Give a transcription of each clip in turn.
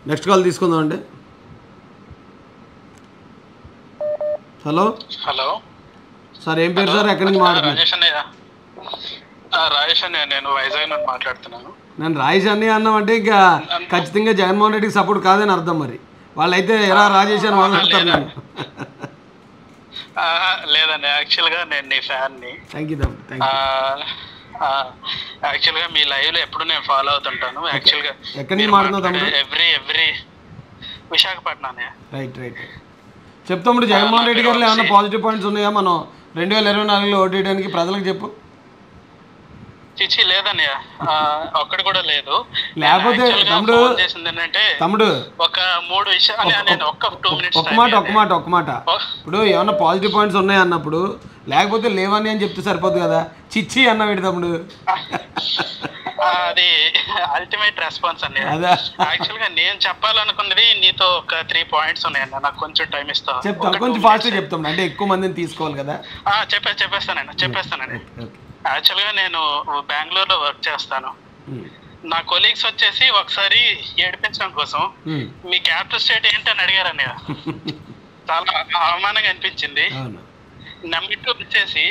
Next call తీసుకుందాం అండి hello hello sir ఏం పేరు సార్ ఎక్కడి నుంచి మాట్లాడుతున్నారు రాజేష్ అన్నయ్య ఆ, రాజేష్ అన్నయ్య నేను వైజాగ్ నుండి మాట్లాడుతున్నాను నేను రాజేష్ అన్ని అన్నామంటే ఇంకా ఖచ్చితంగా జగన్మోహన్ రెడ్డికి సపోర్ట్ కాదని అర్థం మరి వాళ్ళైతే ఎలా రాజేష్ అని మాట్లాడతారు నేను ఆ, లేదండి యాక్చువల్గా నేను నీ ఫ్యాన్ని థ్యాంక్ యూ తమ్ముడు థ్యాంక్ యూ యాక్చువల్గా మీ లైవ్ లో ఎప్పుడు నేను ఫాలో అవుతుంటాను యాక్చువల్గా ఎక్కడి నుంచి మాట్లాడుతున్నావు తమ్ముడు every every Visakhapatnam right right చెప్తాముడు జగన్మోహన్ రెడ్డి గారిలో ఏమైనా పాజిటివ్ పాయింట్స్ ఉన్నాయా మనం రెండు వేల ఇరవై నాలుగులో ఓటేయడానికి ప్రజలకు చెప్పు చిచి లేదన్నయ్య ఆ, ఒక్కటి కూడా లేదు లేకపోతే నేను actually గా తమ్ముడు phone చేసింది ఏంటంటే తమ్ముడు ఒక మూడు విషయాలు నేను ఒక్క టూ మినిట్స్ ఒక్క మాట ఒక్క మాట ఒక్క మాట ఇప్పుడు ఏమన్నా పాజిటివ్ పాయింట్స్ ఉన్నాయి అన్నప్పుడు లేకపోతే లేవని అని చెప్తే సరిపోదు కదా చిచ్చి అన్న వీడి తమ్ముడు అది అల్టిమేట్ రెస్పాన్స్ అండి అదా యాక్చువల్ గా నేను చెప్పాలనుకున్నది నీతో ఒక త్రీ పాయింట్స్ ఉన్నాయండి నాకు కొంచెం టైం ఇస్తా చెప్తాను కొంచెం ఫాస్ట్గా చెప్తాం అంటే ఎక్కువ మందిని తీసుకోవాలి కదా ఆ, చెప్పే చెప్పేస్తానండి చెప్పేస్తానండి ఓకే యాక్చువల్ గా నేను బెంగళూరులో వర్క్ చేస్తాను ఉమ్, నా కొలీగ్స్ వచ్చేసి ఒకసారి ఏడిపించడం కోసం ఉమ్, మీ క్యాపిటల్ స్టేట్ ఏంటని అడిగారండి చాలా అవమానంగా అనిపించింది అవును నెంబర్ టూ వచ్చేసి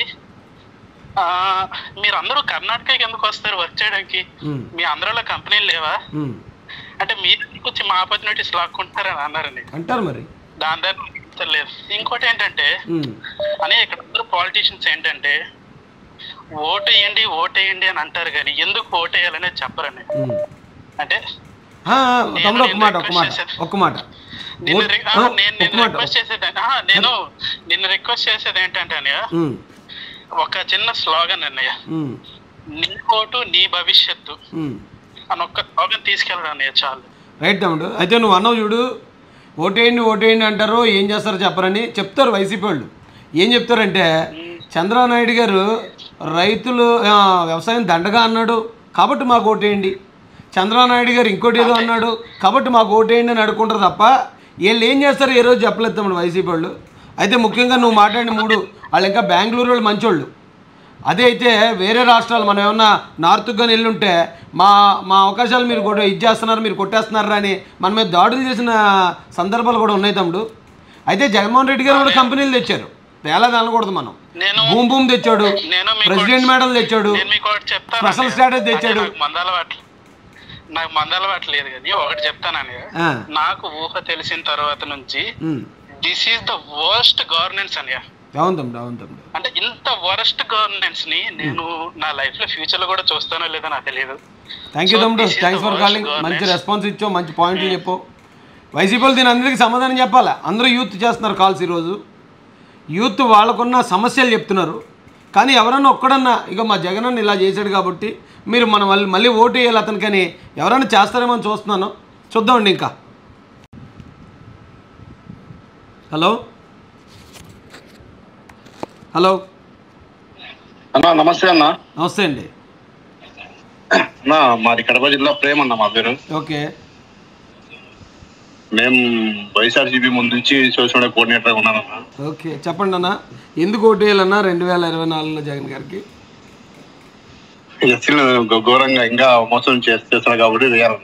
ఆ, మీరందరూ కర్ణాటకకి ఎందుకు వస్తారు వర్క్ చేయడానికి ఉమ్, మీ ఆంధ్రాలో కంపెనీలు లేవా ఉమ్. అంటే మీరు ఎందుకు వచ్చి మా ఆపర్చునిటీస్ లాక్కుంటారని అన్నారండి అంటారు మరి దాని దగ్గర లేదు ఇంకోటి ఏంటంటే ఉమ్, అని ఇక్కడ అందరూ పాలిటీషియన్స్ ఏంటంటే ఓటు వేయండి ఓటు వేయండి అని అంటారు కానీ ఎందుకు ఓటు వేయాలనేది చెప్పరండి ఉమ్. అంటే ఆ, తమ్ముడు ఒక్క మాట ఒక్క మాట ఒక్క మాట నిన్ను ఓట్- రి- ఆ, ఆ, నేను ఒక్క నిన్ను మాట రిక్వెస్ట్ చేసేది ఆ, నేను నిన్ను రిక్వెస్ట్ చేసేది ఏంటంటే అన్నయ్య ఉమ్, ఒక చిన్న స్లోగన్ అన్నయ్య ఉమ్, నీ ఓటు నీ భవిష్యత్తు ఉమ్. అని ఒక్క స్లోగన్ తీసుకెళ్ళడం అన్నయ్య చాలు రైట్ తమ్ముడు అయితే నువ్వు అన్నావు చూడు ఓటేయండి ఓటేయండి అంటారు ఏం చేస్తారో చెప్పరని చెప్తారు వైసీపీ వాళ్ళు ఏం చెప్తారంటే చంద్రబాబు నాయుడు గారు రైతులు ఆ, వ్యవసాయం దండగా అన్నాడు కాబట్టి మాకు ఓటేయండి చంద్రబాబు నాయుడు గారు ఇంకోటి ఏదో అన్నాడు కాబట్టి మాకు ఓటేయండి అని అడుకుంటారు తప్ప వీళ్ళు ఏం చేస్తారు ఏ రోజు చెప్పలేదు తమ్ముడు వైసీపీ వాళ్ళు అయితే ముఖ్యంగా నువ్వు మాట్లాడిన మూడు వాళ్ళు ఇంకా బెంగళూరు వాళ్ళు మంచోళ్ళు అదే అయితే వేరే రాష్ట్రాలు మనం ఏమన్నా నార్త్కి కానీ వెళ్ళుంటే మా మా అవకాశాలు మీరు కూడా ఇది చేస్తున్నారు మీరు కొట్టేస్తున్నారా అని మన మీద దాడులు చేసిన సందర్భాలు కూడా ఉన్నాయి తమ్ముడు అయితే జగన్మోహన్ రెడ్డి గారు కూడా కంపెనీలు తెచ్చారు తేలాది అనకూడదు మనం నేను భూమ్ భూమ్ తెచ్చాడు నేను మీకు ప్రెసిడెంట్ మెడల్ తెచ్చాడు నేను మీకు ఒకటి చెప్తాను స్పెషల్ అన్నయ్య. స్టేటస్ అంటే తెచ్చాడు. నాకు మందలవాట్లు నాకు మందలవాట్లు లేదు కానీ ఒకటి చెప్తానని ఆ, నాకు ఊహ తెలిసిన తర్వాత నుంచి um. This is the worst governance అనియ అవును తమ్ముడు అవును తమ్ముడు అంటే ఇంత వరస్ట్ గవర్నెన్స్ ని నేను నా లైఫ్ లో ఫ్యూచర్ లో కూడా చూస్తానో లేదో నాకు తెలియదు థ్యాంక్ యూ So, తమ్ముడు this is thanks the for worst calling మంచి governance. రెస్పాన్స్ ఇచ్చావు మంచి పాయింట్లు చెప్పు వైసీపీ వాళ్ళు దీని అందరికీ సమాధానం చెప్పాలా అందరూ యూత్ చేస్తున్నారు కాల్స్ ఈరోజు యూత్ వాళ్ళకున్న సమస్యలు చెప్తున్నారు కానీ ఎవరన్నా ఒక్కడన్నా ఇక మా జగన్ అన్న ఇలా చేశాడు కాబట్టి మీరు మనం మళ్ళీ మళ్ళీ ఓటు వేయాలి అతనికని ఎవరైనా చేస్తారేమో అని చూస్తున్నాను చూద్దామండి ఇంకా హలో హలో అన్న నమస్తే అన్న నమస్తే అండి అన్న మాది కడప జిల్లా ప్రేమ అన్న మా పేరు ఓకే మేము వైఎస్ఆర్సీపీ ముందు నుంచి సోషల్ మీడియా కోఆర్డినేటర్ ఉన్నానన్న ఓకే చెప్పండి అన్న ఎందుకు ఓటు వేయాలన్నా రెండు వేల ఇరవై నాలుగులో జగన్ గారికి ఎస్సీలు ఘ- ఘోరంగా ఇంకా మోసం చేస్తున్నారు కాబట్టి వేయాలన్న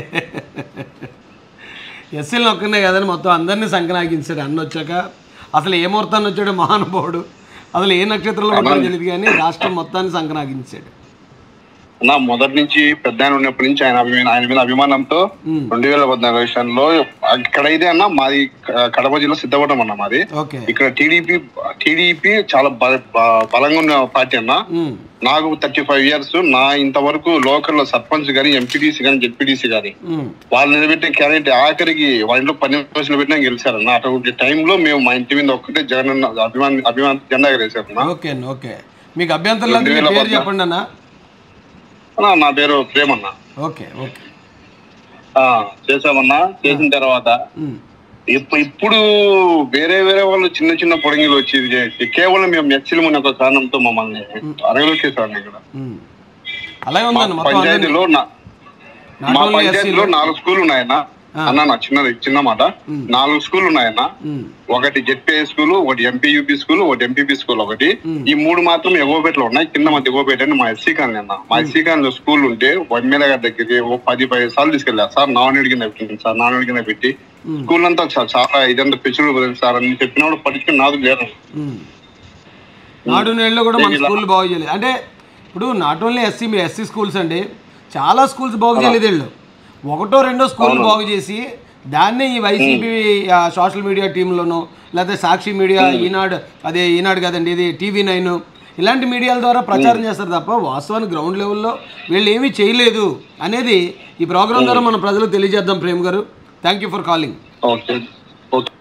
ఎస్సీలను ఒక్కనే కదని మొత్తం అందరినీ సంకనాగించాడు అన్న వచ్చాక అసలు ఏ ముహూర్తాన్ని వచ్చాడు మహానుభావుడు అసలు ఏ నక్షత్రంలో ఉంటాడో తెలియదు కానీ రాష్ట్రం మొత్తాన్ని సంకనాగించాడు అన్న మొదటి నుంచి పెద్ద ఆయన ఉన్నప్పటి నుంచి ఆయన అభిమానం ఆయన మీద అభిమానంతో ఉమ్, రెండు వేల పద్నాలుగు ఎలక్షన్లో ఇక్కడైతే అన్న మాది క- కడప జిల్లా సిద్ధపడడం అన్న మాది ఓకే ఇక్కడ టీడీపీ టీడీపీ చాలా బల- బ- బలంగా ఉన్న పార్టీ అన్న ఉమ్, నాకు థర్టీ ఫైవ్ ఇయర్స్ నా ఇంతవరకు లోకల్ సర్పంచ్ కానీ ఎంపీటీసీ కానీ జెడ్పీటీసీ కానీ ఉమ్, వాళ్ళు నిలబెట్టిన క్యాండిడేట్ ఆఖరికి వాళ్ళ ఇంట్లో పని రోజులు పెట్టినా గెలిచారన్న అటువంటి టైంలో మేము మా ఇంటి మీద ఒక్కటే జగన్ అన్న అభిమాన్ అభిమాన్ జెండా ఎగరేశారన్న ఓకే అండి ఓకే మీకు అభ్యంతరం లేదు మీ రెండు వేల పేరు పద్నా- చెప్పండి అన్న అన్న, నా పేరు ప్రేమన్న ఓకే ఓకే ఆ, చేసామన్నా చేసిన తర్వాత ఉమ్, ఇప్పు- ఇప్పుడు వేరే వేరే వాళ్ళు చిన్న చిన్న పొడంగిలు వచ్చి ఇది చేసి కేవలం మేము ఎస్సీలు ఉన్న ఒక కారణంతో మమ్మల్ని అరగలొచ్చేసారు ఇక్కడ ఉమ్. అలాగే మా ఉందండి మొత్తం అందరినీ పంచాయతీలో నా- నాట్ మా ఓన్లీ పంచాయతీలో ఎస్సీలు నాలుగు స్కూల్ ఉన్నాయన్న ఆ. అన్న నా చిన్న చిన్న మాట ఉమ్. నాలుగు స్కూల్ ఉన్నాయన్న ఉమ్, ఒకటి జెడ్పీఐ స్కూల్ ఒకటి ఎంపీయూపీ స్కూల్ ఒకటి ఎంపీపీ స్కూల్ ఒకటి ఉమ్. ఈ మూడు మాత్రం ఎగోపేటలో ఉన్నాయి కింద మా దిగోపేట అని మా ఎస్సీ కాలనీ అన్న మా ఎస్సీ కాలనీ స్కూల్ ఉంటే ఎమ్మెల్యే గారి దగ్గరికి ఓ పది పది సార్లు తీసుకెళ్ళారు సార్ నాన్ కింద పెట్టింది సార్ నాన్ కింద పెట్టి ఉమ్, స్కూల్ అంతా చా- చాలా ఇదంతా పిచ్చుడు సార్ అని చెప్పినప్పుడు పట్టించుకుని నాదు లేరు ఉమ్. నాడు నేడులో కూడా మన స్కూల్ బాగు చేయలేదు అంటే ఇప్పుడు నాట్ ఓన్లీ ఎస్సీ మీ ఎస్సీ స్కూల్స్ అండి చాలా స్కూల్స్ బాగు చేయలేదు వీళ్ళు ఒకటో రెండో స్కూల్ బాగు చేసి దాన్నే ఈ వైసీపీ సోషల్ మీడియా టీంలోనూ లేకపోతే సాక్షి మీడియా ఈనాడు అదే ఈనాడు కదండి ఇది టీవీ నైన్ ఇలాంటి మీడియాల ద్వారా ప్రచారం చేస్తారు తప్ప వాస్తవానికి గ్రౌండ్ లెవెల్లో వీళ్ళు ఏమీ చేయలేదు అనేది ఈ ప్రోగ్రాం ద్వారా మనం ప్రజలకు తెలియజేద్దాం ప్రేమ్ గారు thank you for calling okay okay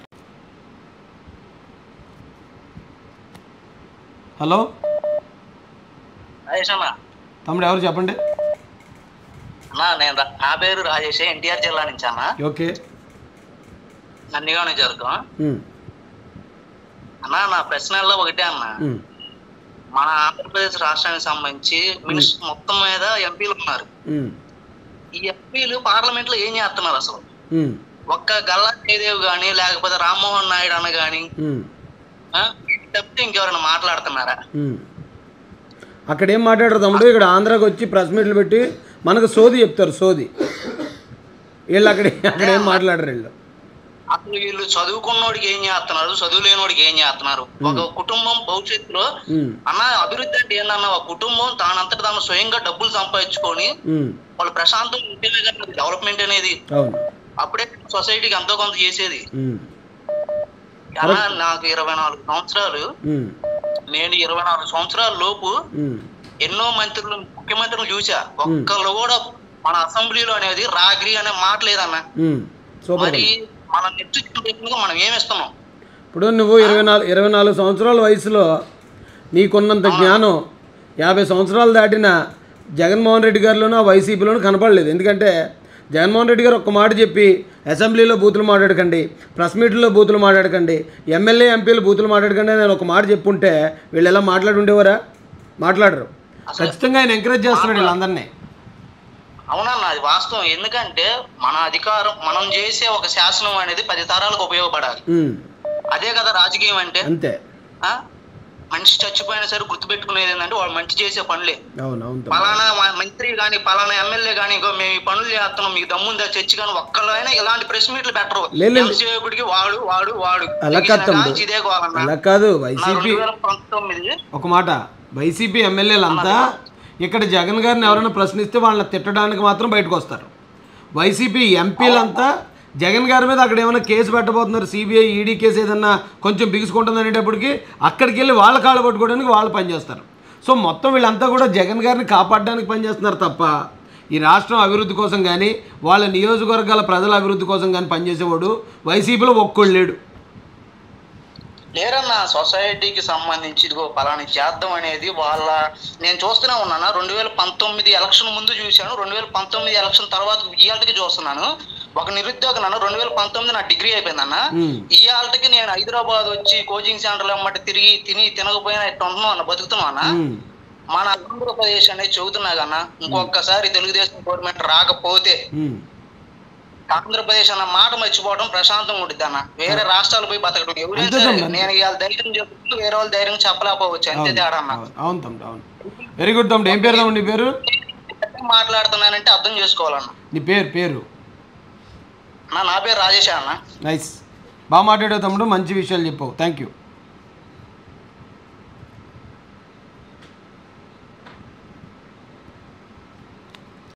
hello Rajesh అన్న తమ్ముడు ఎవరు చెప్పండి అన్నా నేను రా- నా పేరు రాజేష్ ఎన్టీఆర్ జిల్లా నుంచి అన్న ఓకే నందిగా జరుగుతాం ఉమ్, అన్న నా ప్రశ్నల్లో ఒకటే అన్న ఉమ్, మన ఆంధ్రప్రదేశ్ రాష్ట్రానికి సంబంధించి మినిస్టర్ మొత్తం మీద ఎంపీలు ఉన్నారు ఉమ్, ఈ ఎంపీలు పార్లమెంట్ లో ఏం చేస్తున్నారు అసలు ఉమ్, ఒక్క గల్లా జయదేవ్ గాని లేకపోతే రామ్మోహన్ నాయుడు అన్న గాని ఉమ్, ఆ, తప్పితే ఇంకెవరైనా మాట్లాడుతున్నారా ఉమ్. అక్కడ ఏం మాట్లాడరు తమ్ముడు ఇక్కడ ఆంధ్రాకి వచ్చి ప్రెస్ మీట్లు పెట్టి మనకు సోది చెప్తారు సోది వీళ్ళు అక్కడ అక్కడ ఏం మాట్లాడరు వీళ్ళు అసలు వీళ్ళు చదువుకున్నోడికి ఏం చేస్తున్నారు చదువు లేనోడికి ఏం చేస్తున్నారు ఒక కుటుంబం భవిష్యత్తులో ఉమ్, అన్న అభివృద్ధి అంటే ఏందన్న ఒక కుటుంబం తానంతట తాను స్వయంగా డబ్బులు సంపాదించుకొని ఉమ్, వాళ్ళు ప్రశాంతం ఉంటేనే కదా డెవలప్మెంట్ అనేది అవును అప్పుడే సొసైటీకి ఎంతో కొంత చేసేది ఉమ్, అన్న నాకు ఇరవై నాలుగు సంవత్సరాలు ఉమ్, నేను ఇరవై నాలుగు సంవత్సరాల లోపు ఉమ్, ఎన్నో మంత్రులు ముఖ్యమంత్రులు చూసా ఒక్కళ్ళు కూడా మన అసెంబ్లీలో అనేది రాగ్రి అనే మాట లేదన్న ఉమ్. సూపర్ మరి మన నెక్స్ట్ మనం ఏమి ఇస్తున్నాం ఇప్పుడు నువ్వు ఇరవై నాలుగు ఇరవై నాలుగు సంవత్సరాల వయసులో నీకున్నంత జ్ఞానం యాభై సంవత్సరాలు దాటిన జగన్మోహన్ రెడ్డి గారిలోనూ ఆ వైసీపీలోనూ కనపడలేదు ఎందుకంటే జగన్మోహన్ రెడ్డి గారు ఒక్క మాట చెప్పి అసెంబ్లీలో బూతులు మాట్లాడకండి ప్రెస్ మీట్లో బూతులు మాట్లాడకండి ఎమ్మెల్యే ఎంపీలు బూతులు మాట్లాడకండి అని నేను ఒక మాట చెప్పుంటే వీళ్ళు ఎలా మాట్లాడి ఉండేవారా మాట్లాడరు ఖచ్చితంగా ఆయన ఎంకరేజ్ చేస్తున్నాడు వీళ్ళందరినీ అవునన్న అది వాస్తవం ఎందుకంటే మన అధికారం మనం చేసే ఒక శాసనం అనేది పది తరాలకు ఉపయోగపడాలి ఉమ్, అదే కదా రాజకీయం అంటే అంతే ఆ? మనిషి చచ్చిపోయినా సరే గుర్తుపెట్టుకునేది ఏంటంటే వాళ్ళు మంచి చేసే పనులే అవును అవును తమ్ముడు. పలానా మ- మంత్రి గాని పలానా ఎమ్మెల్యే గాని ఇంకో మేము ఈ పనులు చేస్తున్నాం మీకు దమ్ముందా చర్చి కానీ ఒక్కళ్ళైనా ఇలాంటి ప్రెస్ మీట్లు పెట్టరు లేదు, లేదు. ఎంతసేపటికి వాడు వాడు వాడు అలా కాదు తెగిసిన తమ్ముడు. కాల్చి ఇదే కావాలన్నా అలా కాదు నా వైసీపీ రెండు వేల పంతొమ్మిది ఒక మాట వైసీపీ ఎమ్మెల్యేలంతా ఇక్కడ జగన్ గారిని ఎవరైనా ప్రశ్నిస్తే వాళ్ళని తిట్టడానికి మాత్రం బయటకు వస్తారు వైసీపీ ఎంపీలంతా జగన్ గారి మీద అక్కడ ఏమైనా కేసు పెట్టబోతున్నారు సిబిఐ ఈడీ కేసు ఏదన్నా కొంచెం బిగుసుకుంటుంది అనేటప్పటికి అక్కడికి వెళ్ళి వాళ్ళ కాళ్ళు పట్టుకోవడానికి వాళ్ళు పనిచేస్తారు సో మొత్తం వీళ్ళంతా కూడా జగన్ గారిని కాపాడడానికి పనిచేస్తున్నారు తప్ప ఈ రాష్ట్రం అభివృద్ధి కోసం కానీ వాళ్ళ నియోజకవర్గాల ప్రజల అభివృద్ధి కోసం కానీ పనిచేసేవాడు వైసీపీలో ఒక్కళ్ళు లేడు లేరన్న సొసైటీకి సంబంధించి ఇదిగో పలాని చేద్దాం అనేది వాళ్ళ నేను చూస్తూనే ఉన్నాను రెండు వేల పంతొమ్మిది ఎలక్షన్ ముందు చూశాను రెండు వేల పంతొమ్మిది ఎలక్షన్ తర్వాత ఇయాలకి చూస్తున్నాను ఒక నిరుద్యోగ నన్ను రెండు వేల పంతొమ్మిది నా డిగ్రీ అయిపోయిందన్న ఉమ్, ఇయాలకి నేను హైదరాబాద్ వచ్చి కోచింగ్ సెంటర్లు అమ్మటి తిరిగి తిని తినకపోయినా ఇట్లా ఉంటున్నాం అన్న బతుకుతున్నాం అన్న ఉమ్, మన ఆంధ్రప్రదేశ్ అనేది చెబుతున్నా కన్నా ఇంకొకసారి తెలుగుదేశం గవర్నమెంట్ రాకపోతే ఉమ్. ఆంధ్రప్రదేశ్ అన్న మాట మర్చిపోవడం ప్రశాంతంగా ఉంటుంది అన్న వేరే రాష్ట్రాలు పోయి బతకడం ఎవరైనా అంతే సరే తమ్ముడు. నేను ఇవాళ ధైర్యం చెప్తూ వేరే వాళ్ళు ధైర్యం చెప్పలేకపోవచ్చు అంతే తేడా అన్న అవును అవును తమ్ముడు అవును వెరీ గుడ్ తమ్ముడు ఏం పేరు తమ్ముడు నీ పేరు మాట్లాడుతున్నానంటే అర్థం చేసుకోవాలన్న నీ పేరు పేరు అన్న నా పేరు రాజేష్ అన్న నైస్ బాగా మాట్లాడావు తమ్ముడు మంచి విషయాలు చెప్పావు థ్యాంక్ యూ